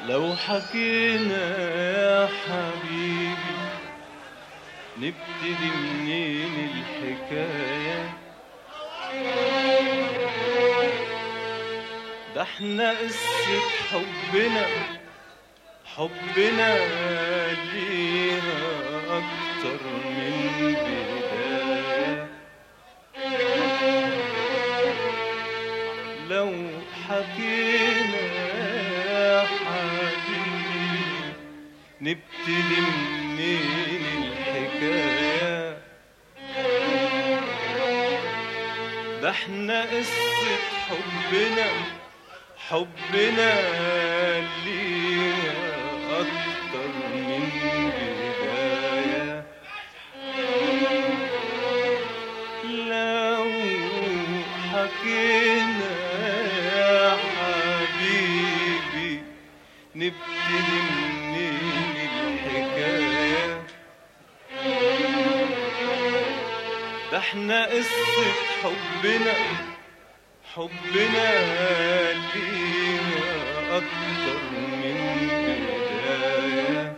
لو حكينا يا حبيبي نبتدي منين الحكاية ده احنا قصة حبنا حبنا ليها أكتر من بداية لو حكينا يا حبيبي نبتدي منين الحكاية ده احنا قصة حبنا حبنا ليها أكتر من بداية لو حكينا يا حبيبي نبتدي منين الحكاية ده احنا قصة حبنا حبنا ليها أكتر من بداية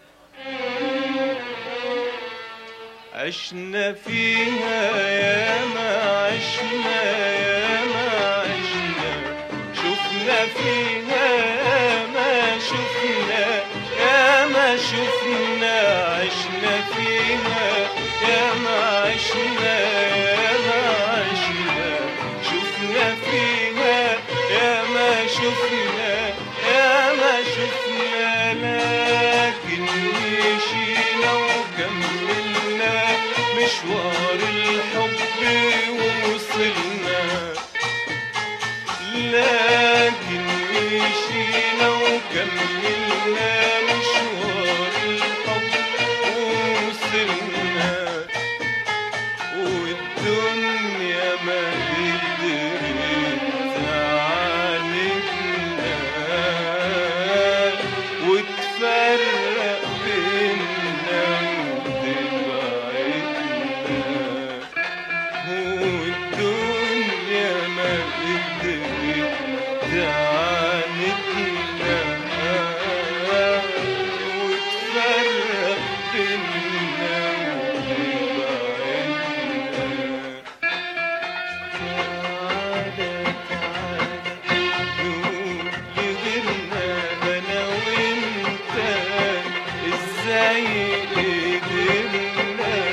عشنا فيها يا ما عشنا يا ما عشنا شفنا فيها يا ما شفنا يا ما شفنا عشنا فيها يا ما عشنا يا ما عشنا شفنا فيها يا ما شفنا يا ما شفنا لكن مشينا وكملنا مشوار الحب ووصلنا لكن مشينا وكملنا مشوار الحب ووصلنا والدنيا ما قدرت تعاندنا وتفرق بينا وتبعدنا والدنيا ما قدرت تعاندنا وتفرق بينا وتبعدنا تعالى تعالى نقول لغيرنا أنا وأنت إزاي قدرنا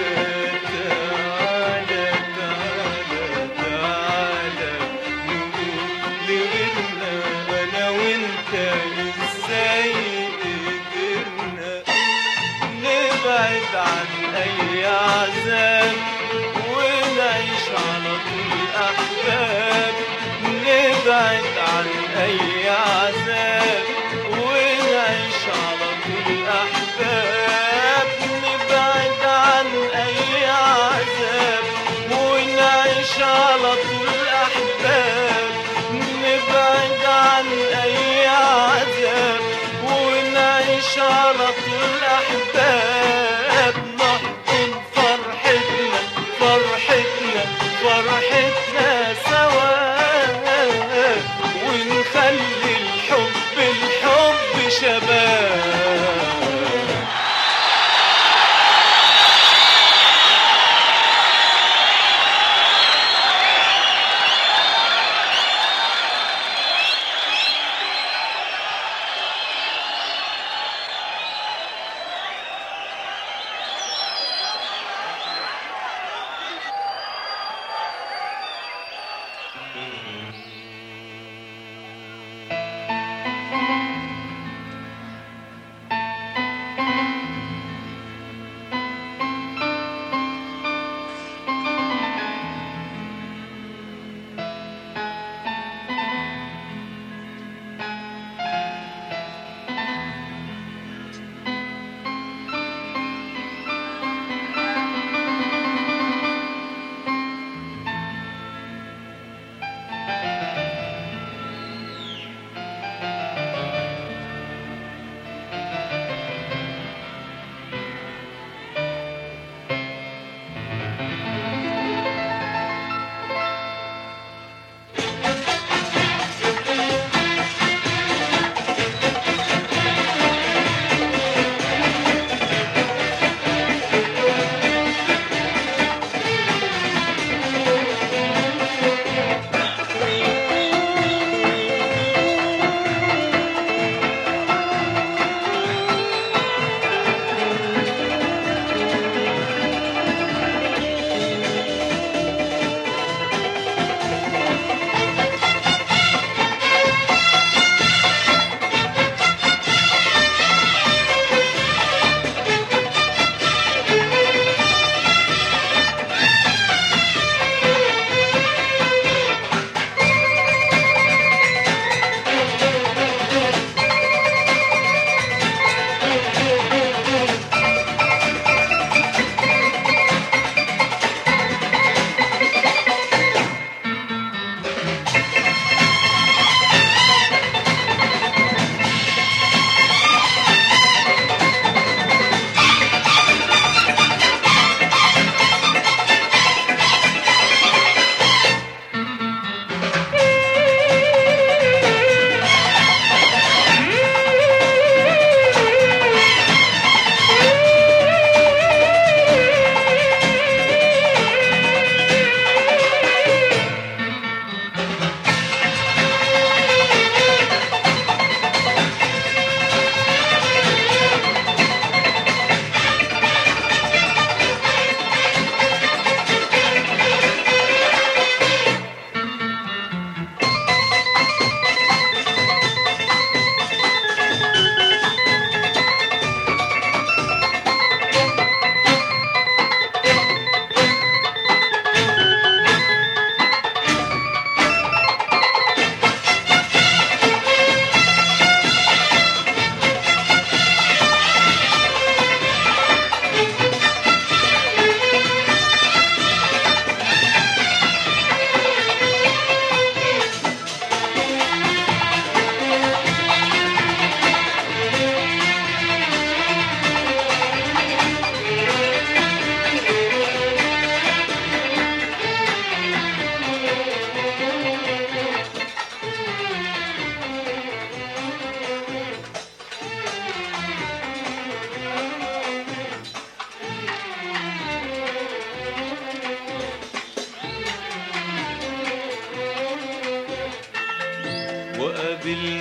تعالى تعالى تعالى نقول لغيرنا أنا وأنت إزاي قدرنا نبعد عن أي عذاب ونعيش على طول أحباب نبعد عن أي عذاب ونعيش على طول أحباب نبعد عن أي عذاب ونعيش على طول أحباب نبعد عن أي عذاب ونعيش على طول أحباب نحضن فرحتنا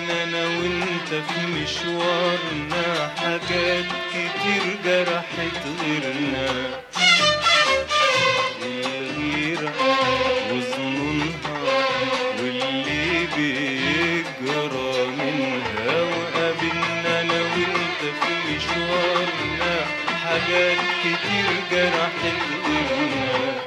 قابلنا انا وانت في مشوارنا حاجات كتير جرحت غيرنا الغيرة وظنونها واللي بيجرى منها وقابلنا انا وانت في مشوارنا حاجات كتير جرحت غيرنا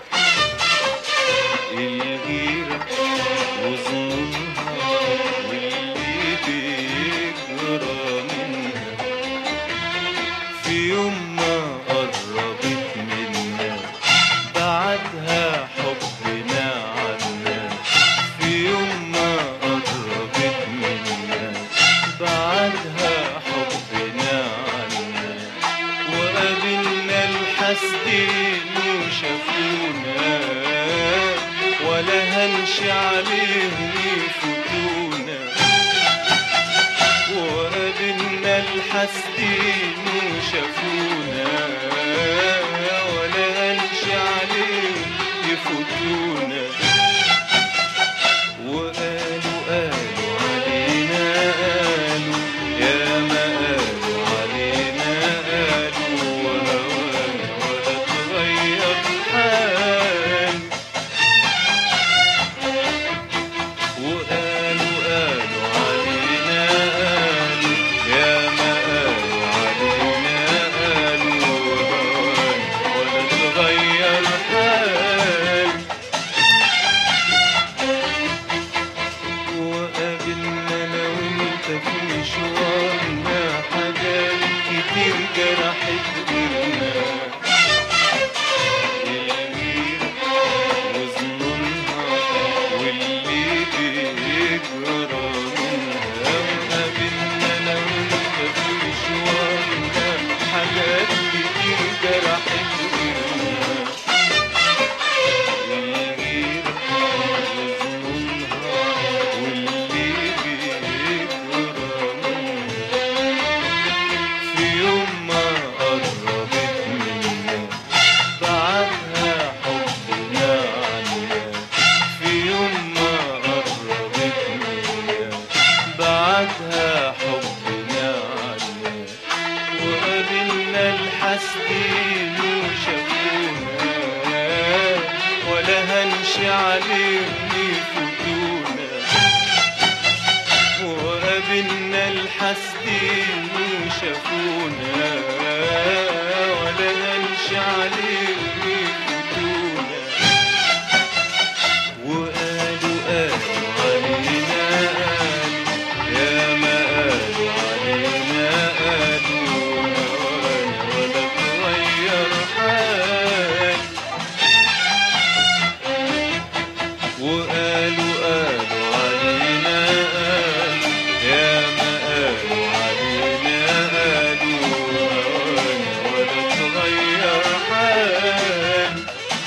الغيرة وظنونها واللي بيجرى منها في يوم ما قربت منا بعدها حبنا عنا في يوم ما قربت منا بعدها حبنا عنا وقابلنا الحسدين وشافونا ولا هنشي عليهم يفوتونا وقابلنا الحسدين وشافونا ولا هنشي عليهم يفوتونا وقالوا قالوا علينا قالوا يا ما قالوا علينا قالوا وهوانا ولا تغير حال وقالوا قالوا علينا قالوا يا ما قالوا علينا قالوا وهوانا ولا تغير حال وقابلنا انا وانت في مشوارنا حاجات كتير جرحت غيرنا الغيرة وظنونها واللي بيجرى منها وقابلنا انا وانت في مشوارنا حاجات كتير جرحت غيرنا الغيرة وظنونها واللي بيجرى منها في يوم ما قربت منا بعدها حبنا عنا في يوم ما قربت منا بعدها حبنا عنا وقابلنا الحسدين وشافونا ولا هنشي عليهم يفوتونا وقابلنا الحسدين وشافونا ولا هنشي عليهم يفوتونا وقالوا قالوا علينا قالوا يا ما قالوا علينا قالوا هوانا ولا تغير حال وقالوا قالوا علينا قالوا يا ما قالوا علينا قالوا هوانا ولا تغير حال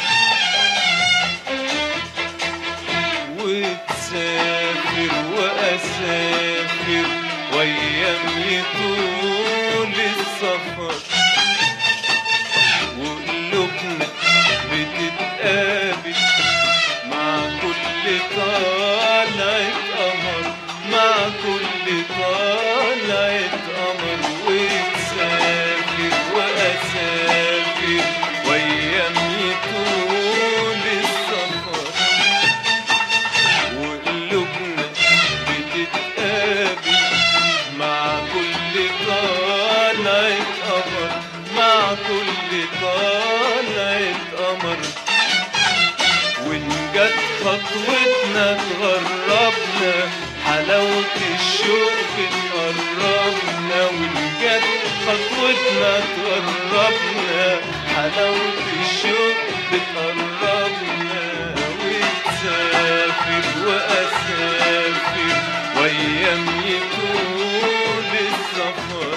وتسافر وأسافر وأيام يطول السفر وقلوبنا بتتقابل مع كل طالعة قمر مع كل طالعة قمر وتسافر وأسافر وأيام يطول السفر وقلوبنا بتتقابل مع كل طالعة قمر مع كل طالعة قمر وإن جت خطوتنا تغربنا حلاوة الشوق بتقربنا وإن جت خطوتنا تغربنا حلاوة الشوق بتقربنا وتسافر وأسافر وأيام يطول السفر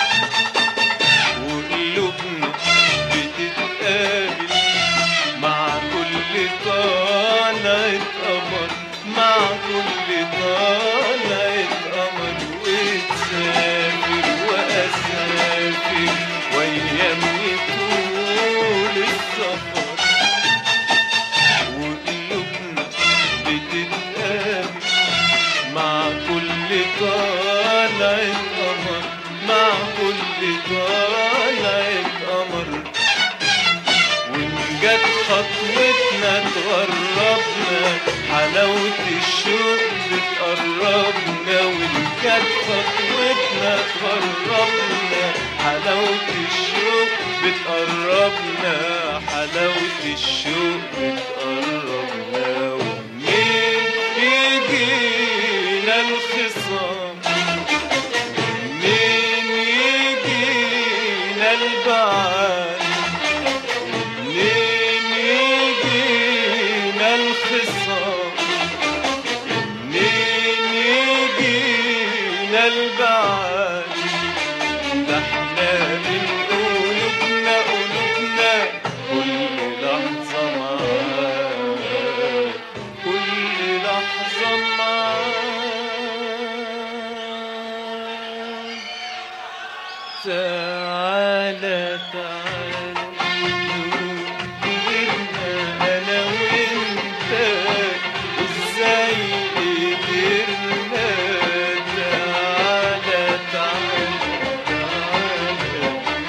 وقلوبنا بتتقابل مع كل طالعة قمر مع كل طالعة قمر وتسافر وأسافر وأيام يطول السفر وقلوبنا بتتقابل مع كل طالعة طلعت قمر مع كل طلعت قمر وإن جت خطوتنا تغربنا حلاوة الشوق بتقربنا وإن جت خطوتنا تغربنا حلاوة الشوق بتقربنا حلاوة الشوق بتقربنا ومنين يجينا الخصام منين يجينا البعاد منين يجينا الخصام منين يجينا البعاد ده احنا من قلوبنا قلوبنا كل لحظة معاك كل لحظة معاك تعالى تعالى قدرنا انا وانت ازاي قدرنا تعالى تعالى تعالى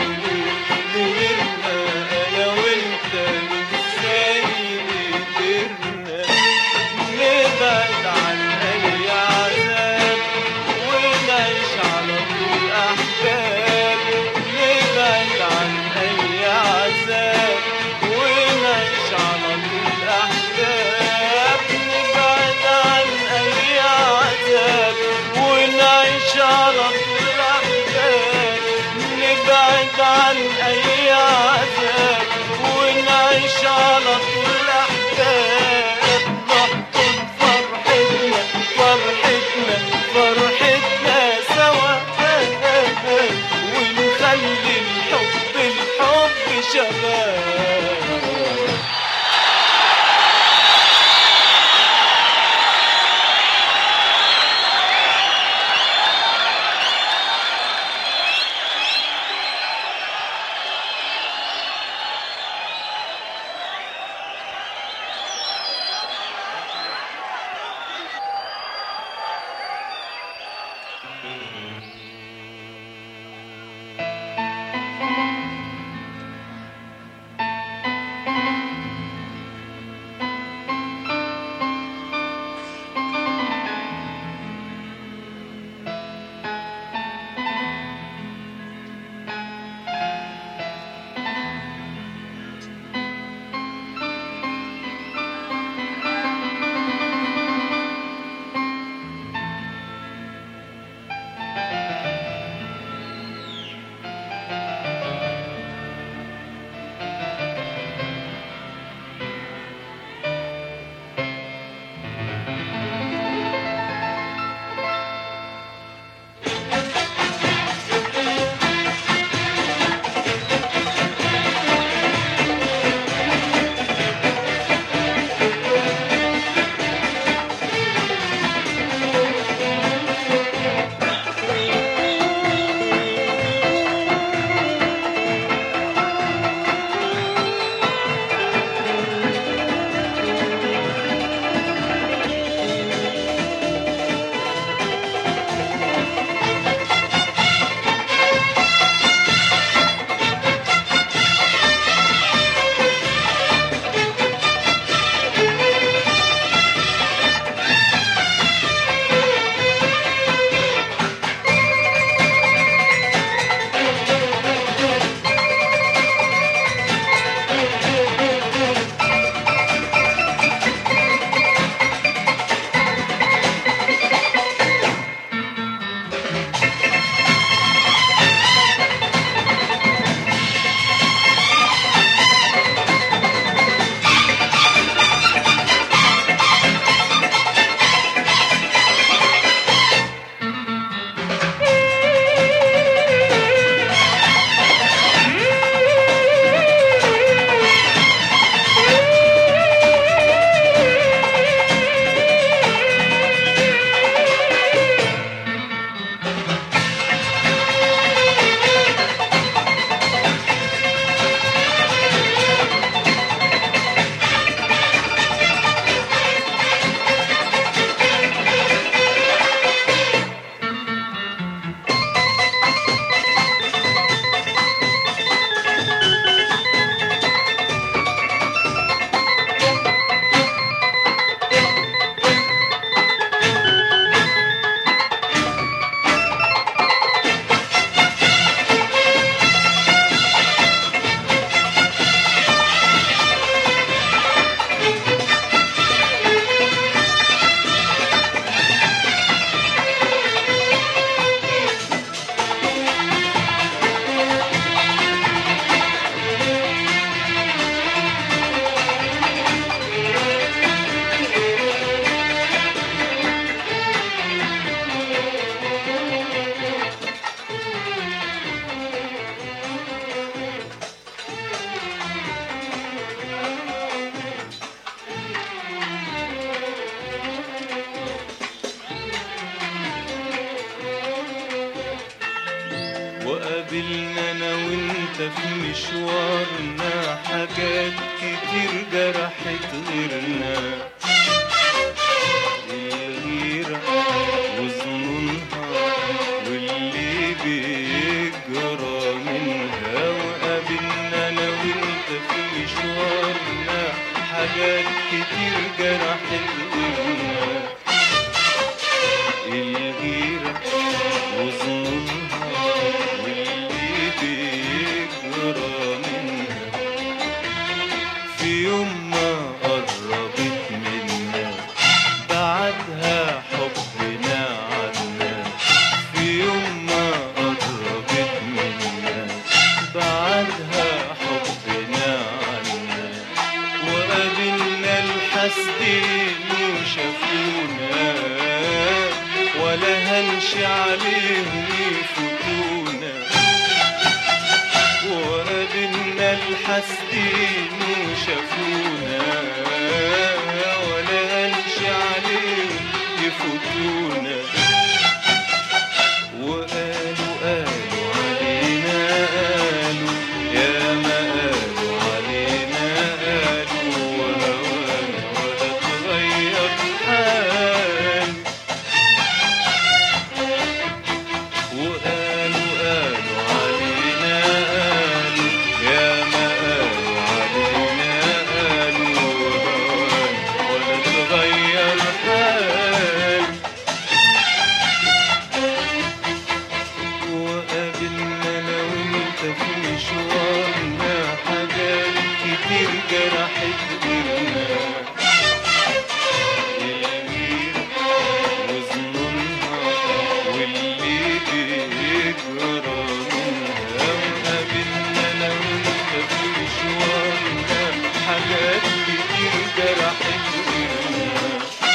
قدرنا انا وانت ازاي قدرنا نبعد عن اي عذاب ونعيش على طول احباب نبعد عن اي عذاب ونعيش على طول احباب نبعد عن اي عذاب ونعيش على طول احباب نبعد عن اي عذاب ونعيش على طول احباب نحضن فرحتنا فرحتنا فرحتنا سوا ونخلي الحب الحب شباب وقابلنا انا وانت في مشوارنا حاجات كتير جرحت غيرنا الغيرة وظنونها واللي بيجرى منها وقابلنا انا وانت في مشوارنا حاجات كتير جرحت غيرنا الغيرة وظنونها واللي بيجرى منها في يوم ما قربت منا بعدها حبنا عنا في يوم ما قربت منا بعدها حبنا عنا وقابلنا الحسدين وشافونا ولا هنشي عليهم يفوتونا وقابلنا الحسدين وشافونا ولا هنشي عليهم يفوتونا وقالوا قالوا علينا قالوا يا ما قالوا علينا قالوا وهوانا ولا تغير حال وقالوا قالوا علينا قالوا يا ما قالوا علينا قالوا وهوانا ولا تغير حال وقابلنا انا وانت في مشوارنا حاجات كتير جرحت غيرنا الغيرة وظنونها واللي بيجرى منها وقابلنا انا وانت في مشوارنا حاجات كتير جرحت غيرنا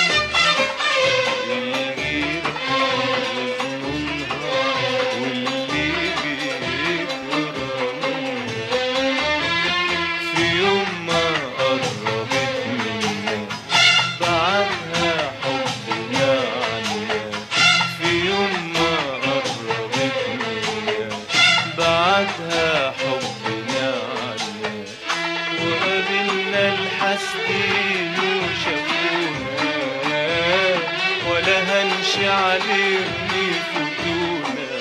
الغيرة وظنونها واللي بيجرى منها في يوم ما قربت منا بعدها حبنا عنا في يوم ما قربت منا بعدها حبنا عنا وقابلنا الحسدين وشافونا ولا هنشي عليهم يفوتونا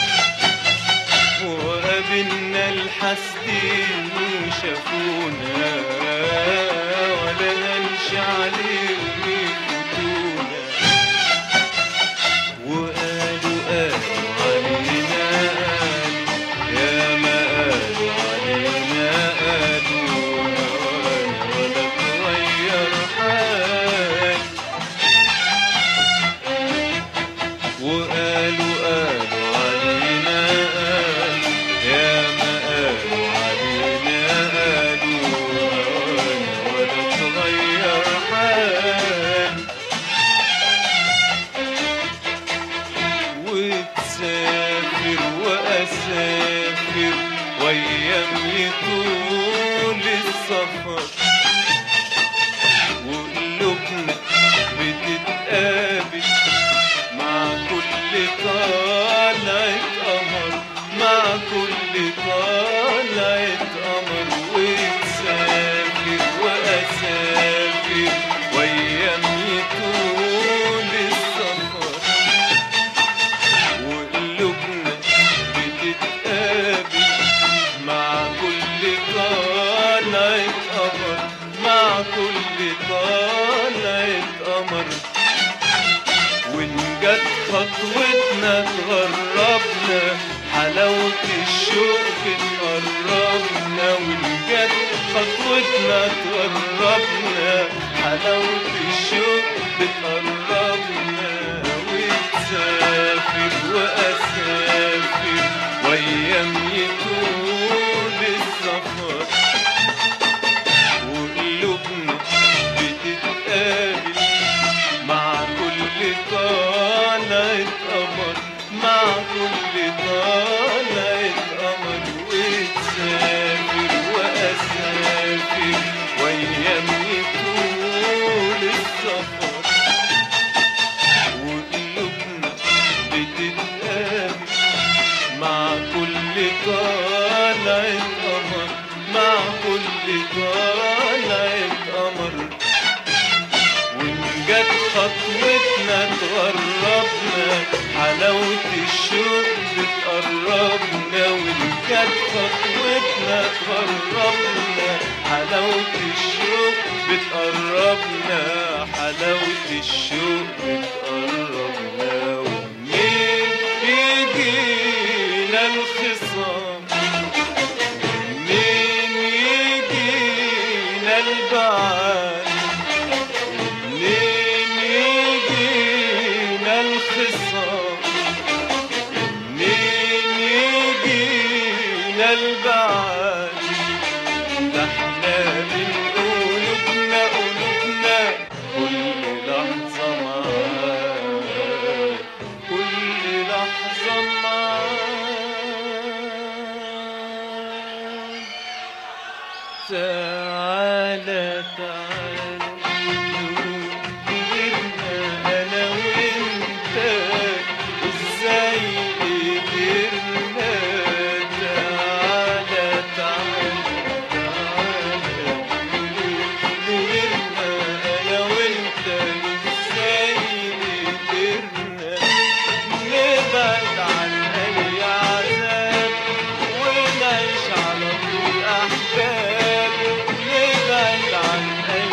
وقابلنا الحسدين وشافونا ولا هنشي عليهم يفوتونا وقالوا قالوا علينا قالوا يا ما قالوا علينا قالوا هوانا ولا تغير حال وقالوا قالوا علينا قالوا يا ما قالوا علينا قالوا هوانا ولا تغير حال وتسافر وأسافر وأيام يطول السفر وقلوبنا بتتقابل مع كل طالعة قمر مع كل طالعة قمر وتسافر وأسافر وأيام يطول السفر وقلوبنا بتتقابل مع كل طالعة قمر مع كل طالعة قمر وإن جت خطوتنا تغربنا حلاوة الشوق بتقربنا وإن جت خطوتنا تغربنا حلاوة الشوق بتقربنا وتسافر وأسافر وأيام يطول السفر وقلوبنا بتتقابل مع كل طالعة قمر مع كل طالعة قمر وتسافر وأسافر وأيام يطول السفر وقلوبنا بتتقابل مع كل طلعة قمر مع كل طلعة قمر وإن جت خطوتنا تغربنا حلاوة الشوق بتقربنا وإن جت خطوتنا تغربنا حلاوة الشوق بتقربنا حلاوة الشوق بتقربنا ومنين يجينا الخصام منين يجينا البعاد منين يجينا الخصام منين يجينا البعاد ده احنا من قلوبنا قلوبنا كل لحظة معاك كل لحظة معاك تعالى تعالى نروح غيرنا انا وانت ازاي قدرنا تعالى تعالى تعالى نروح غيرنا انا وانت ازاي قدرنا نبعد عن اي عذاب ونعيش على طول احباب نبعد عن اي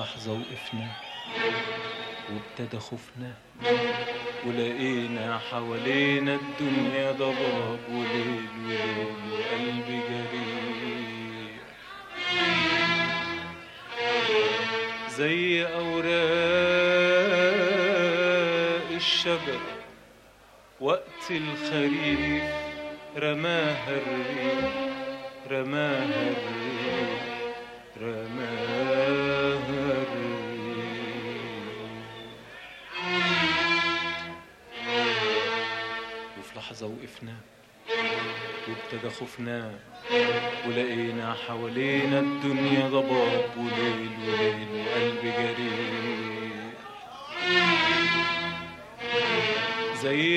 لحظة وقفنا وابتدى خوفنا ولقينا حوالينا الدنيا ضباب وليل وليل وقلب جريح زي أوراق الشجر وقت الخريف رماها الريح رماها الريح رماها الريح وفي لحظة وقفنا وابتدى خوفنا ولقينا حوالينا الدنيا ضباب وليل وليل وقلب جريح زي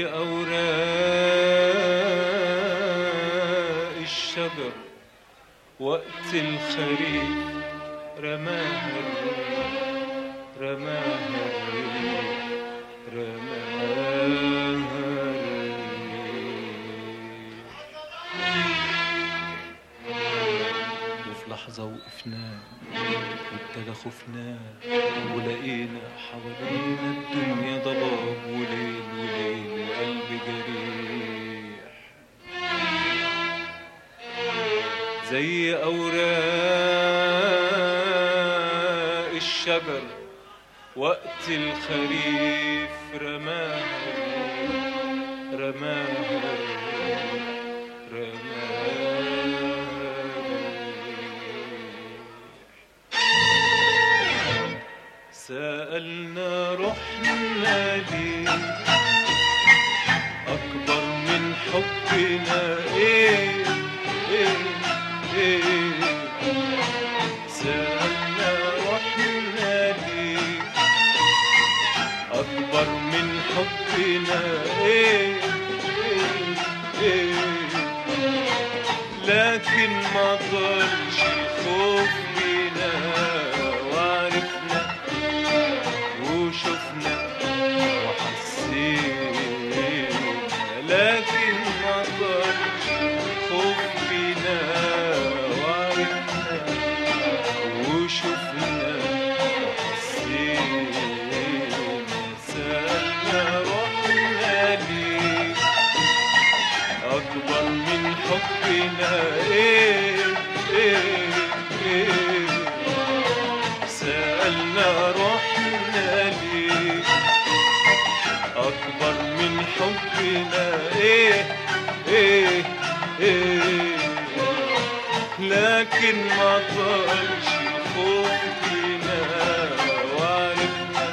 أوراق الشجر وقت الخريف رماها الريح رماها الريح رماها الريح وفي لحظة وقفنا وابتدى خوفنا ولقينا حوالينا الدنيا ضباب وليل وليل وقلب جريح زي أوراق الشجر وقت الخريف رماها الريح، رماها الريح، رماها الريح. سألنا رحنا ليه أكبر من حبنا إيه إيه إيه سألنا رحنا ليه أكبر من حبنا إيه إيه إيه لكن ما طالش الخوف بينا وعرفنا وشفنا وحسينا لكن ما طالش الخوف بينا وعرفنا وشفنا وحسينا سألنا رحنا ليه أكبر من حبنا إيه إيه إيه سألنا رحنا ليه أكبر من حبنا إيه إيه إيه لكن ما طالش الخوف فينا وعرفنا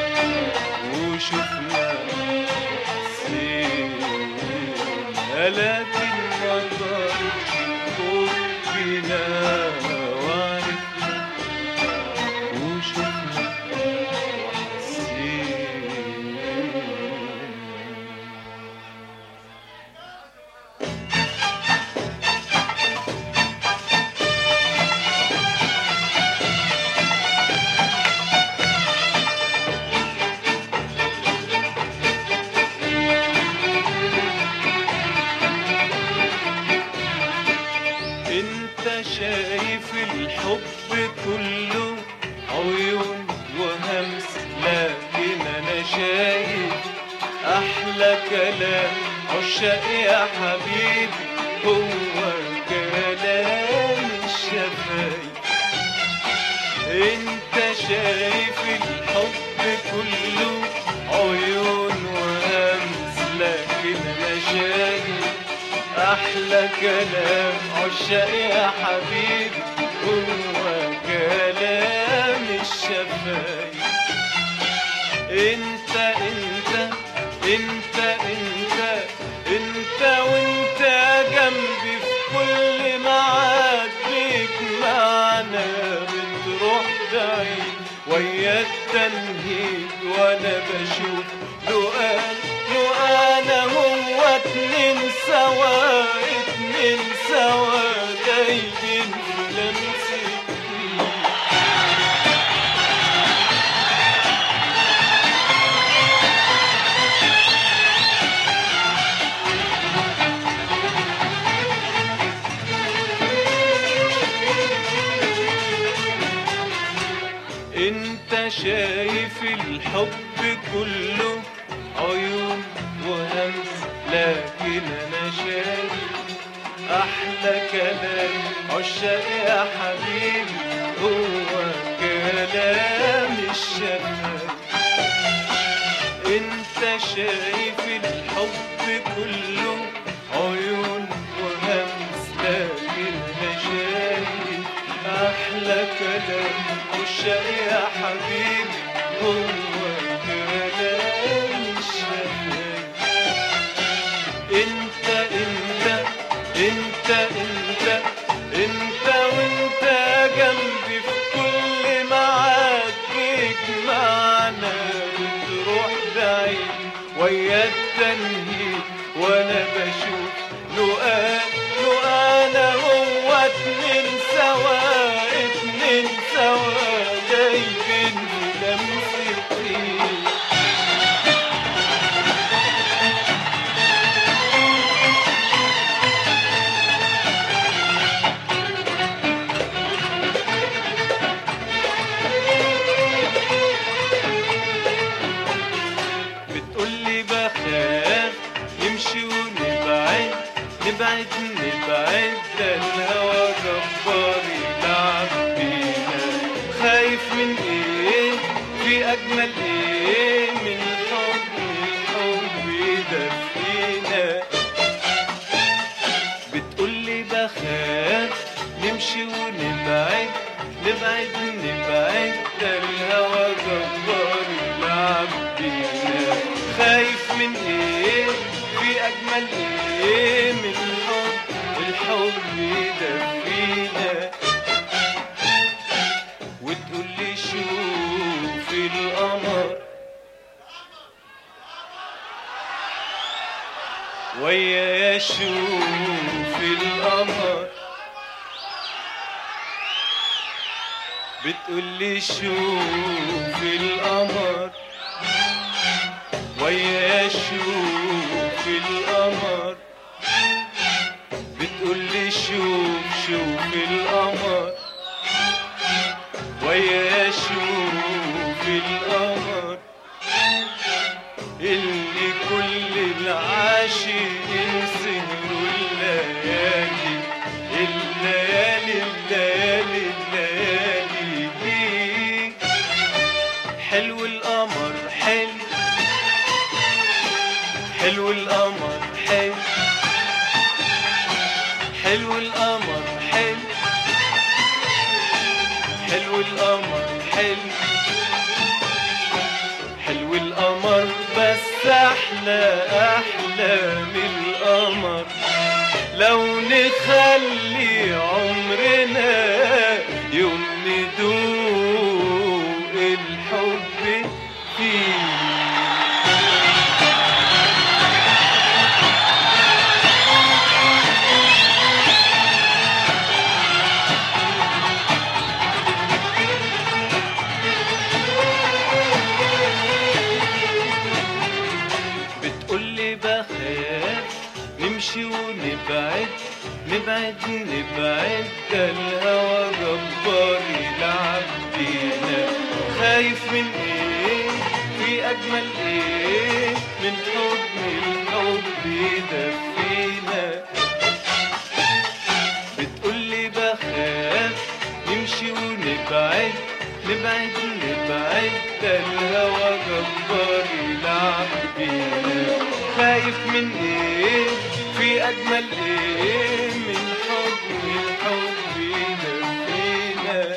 وشفنا حسينا لكن ما طالش الخوف فينا وعرفنا وشفنا وحسينا انت شايف الحب كله عيون وهمس لكن انا شايف احلى كلام عشاق يا حبيبي هو كلام الشفايف انت شايف الحب كله عيون وهمس لكن انا شايف احلى كلام عشاق يا حبيبي هو كلام الشفايف انت انت انت انت انت وانت جنبي في كل ميعاد بيك معنا بتروح بعيد ويا التنهيد وانا بشوف لقان لقانا هو اتنين سوا اتنين سوا دايبين في لمسة ايد انت شايف الحب كله عيون وهمس لكن انا شايف احلى كلام عشاق يا حبيبي هو كلام الشباب انت شايف الحب كله عيون وهمس لكن انا شايف احلى كلام عشاق يا حبيبي هو كلام الشباب انت انت انت انت انت وانت جنبي في كل ميعاد بيك معنا بتروح بعيد ويا التنهيد وانا بشوف لقاء لقاء انا هو اتنين سوا اتنين سوا جايبين لمسة ايد بتقولي بخاف نمشي ونبعد نبعد نبعد ده الهوى جبار يلعب بينا خايف من ايه في اجمل ايه من حب الحب يدفينا بتقولي بخاف نمشي ونبعد نبعد نبعد ده الهوى جبار يلعب بينا خايف من ايه في اجمل ايه من حب الحب يدفينا وتقولي شوف القمر ويا شوف القمر بتقولي شوف القمر ويا شوف القمر بتقولي شوف شوف القمر ويا شوف القمر اللي كل العاشقين سهروا الليالي الليالي الليالي الليالي ليه حلو القمر حلو حلو القمر حلو حلو القمر حلو حلو القمر حلو حلو القمر بس احلى احلى من القمر لو نخلي عمرنا يوم ندوق الحب فيه بتقولي بخاف نمشي ونبعد نبعد نبعد ده الهوى جبار يلعب بينا خايف من ايه في اجمل ايه من حضن الحب يدفينا بتقولي بخاف نمشي ونبعد نبعد نبعد ده الهوى جبار يلعب بينا خايف من ايه في اجمل ايه من حضن الحب يدفينا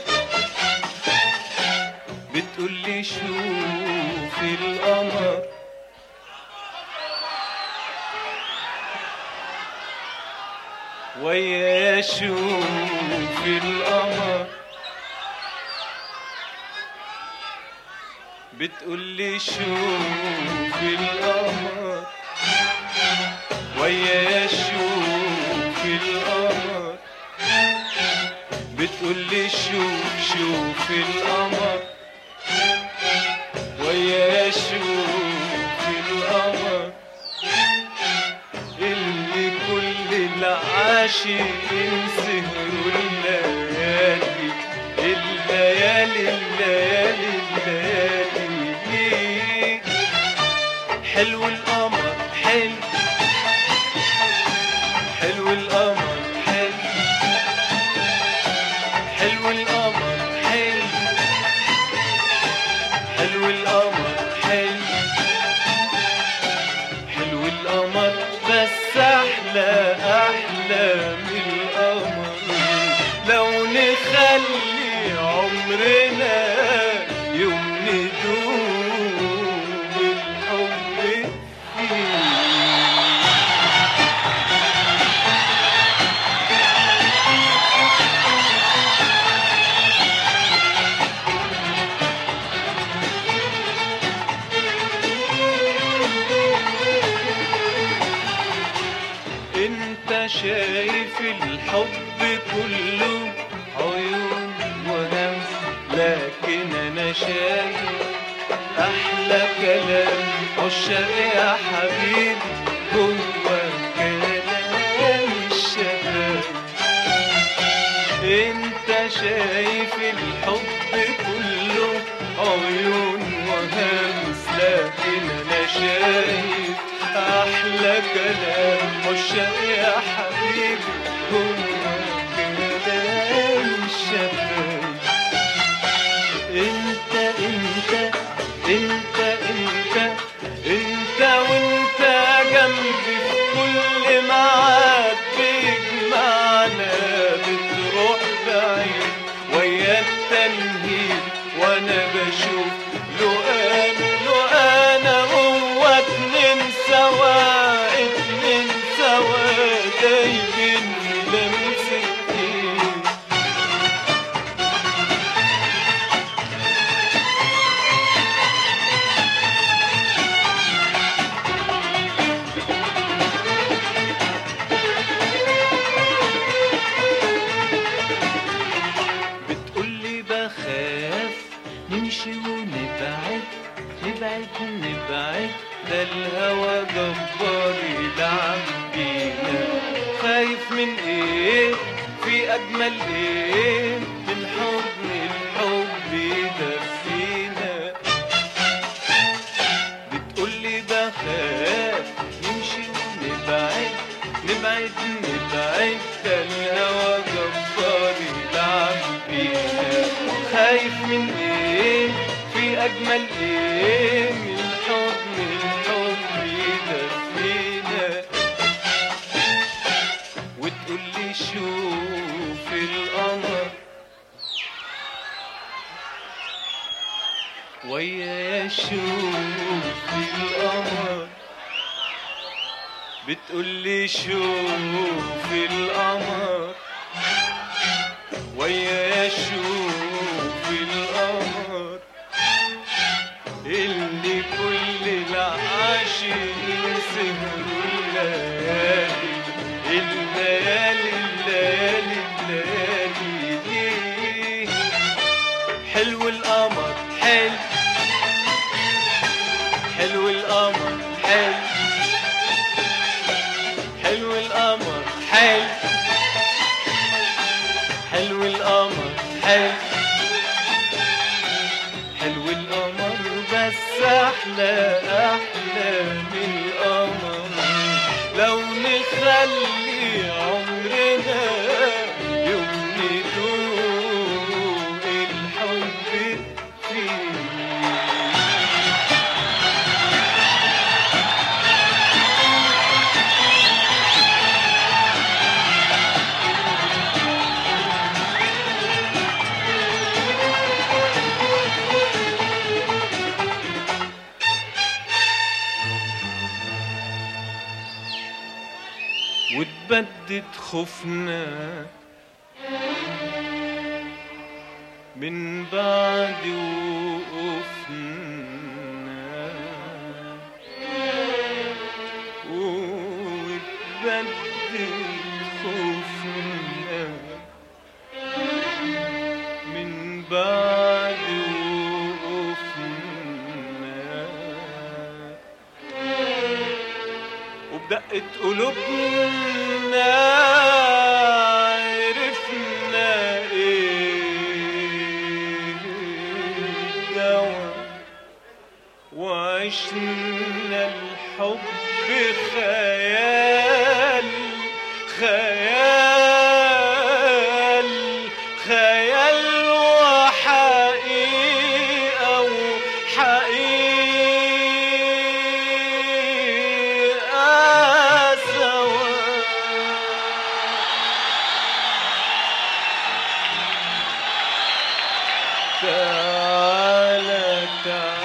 بتقولي شوف القمر ويا شوف القمر بتقولي شوف القمر ويا شوف القمر بتقولي شوف شوف القمر ويا شوف القمر اللي كل العاشقين سهروا الليالي الليالي الليالي الليالي حلو القمر حلو حلو القمر حلو حلو القمر حلو حلو القمر حلو حلو القمر بس احلى احلى من القمر لو نخلي عمرنا يوم ندوم الحب فيه انت شايف الحب كله عيون وهمس لكن انا شايف احلى كلام عشاق يا حبيبي جوه كلام الشباب انت شايف الحب كله عيون وهمس لكن انا شايف احلى كلام عشاق يا حبيبي جوه كلام الشباب انت انت انت انت انت وانت جنبي في كل معاد بيجمعنا بتروح بعيد ويا التنهيد وانا بشوف لو انا لو انا هو اتنين سوا اتنين سوا دايبين لمسكين بتقولي بخاف نمشي ونبعد نبعد نبعد ده الهوى جبار يلعب بينا خايف من ايه في اجمل ايه من حضن الحب يدفينا بتقولي بخاف نمشي ونبعد نبعد نبعد ده الهوى جبار يلعب بينا خايف من ايه في اجمل ايه من حضن الحب يدفينا وتقولي شوف القمر ويا شوف القمر بتقولي شوف القمر ويا شوف القمر اللي كل العاشقين سهروا الليالي الليالي الليالي الليالي حلو القمر حلو حلو القمر حلو حلو القمر حلو حلو القمر حلو حلو القمر بس احلى احلى من القمر لو نخلي عمرنا يوم ندوق الحب فيه وتبدد خوفنا من بعد وقوفنا وتبدد خوفنا من بعد وقوفنا وبدقة قلوبنا عرفنا ايه الدوا عشنا الحب خيال خيال خيال وحقيقة وحقيقة سوا تعالى تعالى